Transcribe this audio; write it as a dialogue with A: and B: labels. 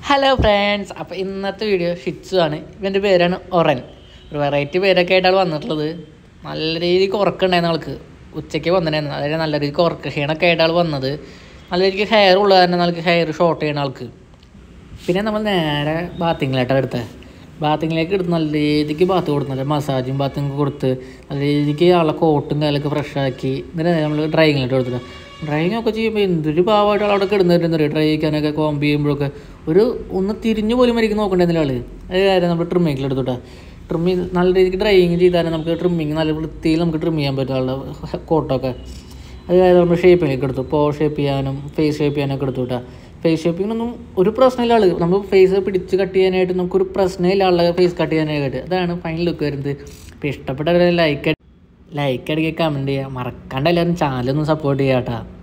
A: hello friends അപ്പോൾ ഇന്നത്തെ video Shih Tzu ആണ് ഇവൻ്റെ പേരാണ് ഒറൻ ഒരു വെറൈറ്റി പേരൊക്കെ ആയിട്ടാണ് വന്നിട്ടുള്ളത് നല്ല രീതിക്ക് ഉറക്കമുണ്ടായിരുന്നു ആൾക്ക് ഉച്ചയ്ക്ക് വന്നിട്ടുണ്ടായിരുന്നു അതായത് നല്ല രീതിക്ക് ഉറക്ക ക്ഷീണമൊക്കെ ആയിട്ടാണ് വന്നത് നല്ല രീതിക്ക് ഹെയർ ഉള്ളത് തന്നെ ആൾക്ക് ഹെയർ ഷോർട്ട് ചെയ്യണ ആൾക്ക് പിന്നെ നമ്മൾ നേരെ ബാത്തിങ്ങിലായിട്ടാണ് എടുത്തത് ബാത്തിങ്ങിലേക്ക് എടുത്ത് നല്ല രീതിക്ക് ബാത്ത് കൊടുത്തു നല്ല മസാജും ബാത്തും കൊടുത്ത് നല്ല രീതിക്ക് ആളെ കോട്ടും കാലൊക്കെ ഫ്രഷാക്കി എന്നിട്ട് നമ്മൾ ഡ്രൈയിങ്ങിലിട്ട് കൊടുത്തിട്ട് ഡ്രൈയിങ് ഒക്കെ ചെയ്യുമ്പോൾ എന്തൊരു പാവമായിട്ട് ആൾ അവിടെ കിടന്നിരുന്നു ഡ്രൈ ചെയ്യാനൊക്കെ കോമ്പ് ചെയ്യുമ്പോഴൊക്കെ ഒരു ഒന്ന് തിരിഞ്ഞു പോലും മരിക്കും നോക്കണ്ടായിരുന്നില്ല ആള് അത് കാര്യം നമ്മൾ ട്രിമ്മിങ്ങിൽ എടുത്തുട്ടാ ട്രിമ്മിങ് നല്ല രീതിക്ക് ഡ്രൈയിങ് ചെയ്താൽ നമുക്ക് ട്രിമ്മിങ് നല്ല വൃത്തിയിൽ നമുക്ക് ട്രിം ചെയ്യാൻ പറ്റും ആളുടെ കോട്ടൊക്കെ അത് കാര്യം നമ്മൾ ഷേപ്പിലേക്ക് എടുത്തു പോ ഷേപ്പ് ചെയ്യാനും ഫേസ് ഷേപ്പ് ചെയ്യാനൊക്കെ എടുത്തു കേട്ടോ ഫേസ് ഷേപ്പിങ്ങിനൊന്നും ഒരു പ്രശ്നമില്ല ആള് നമ്മൾ ഫേസ് പിടിച്ച് കട്ട് ചെയ്യാനായിട്ട് നമുക്കൊരു പ്രശ്നമില്ല ആളുടെ ഫേസ് കട്ട് ചെയ്യാനായിട്ട് അതാണ് ഫൈനൽ ലുക്ക് വരുന്നത് ഇപ്പോൾ ഇഷ്ടപ്പെട്ട ലൈക്ക് ലൈക്ക് അടിക്കുക കമൻറ്റ് ചെയ്യുക മറക്കാണ്ട് എല്ലാവരും ചാനലൊന്ന് സപ്പോർട്ട് ചെയ്യാം കേട്ടോ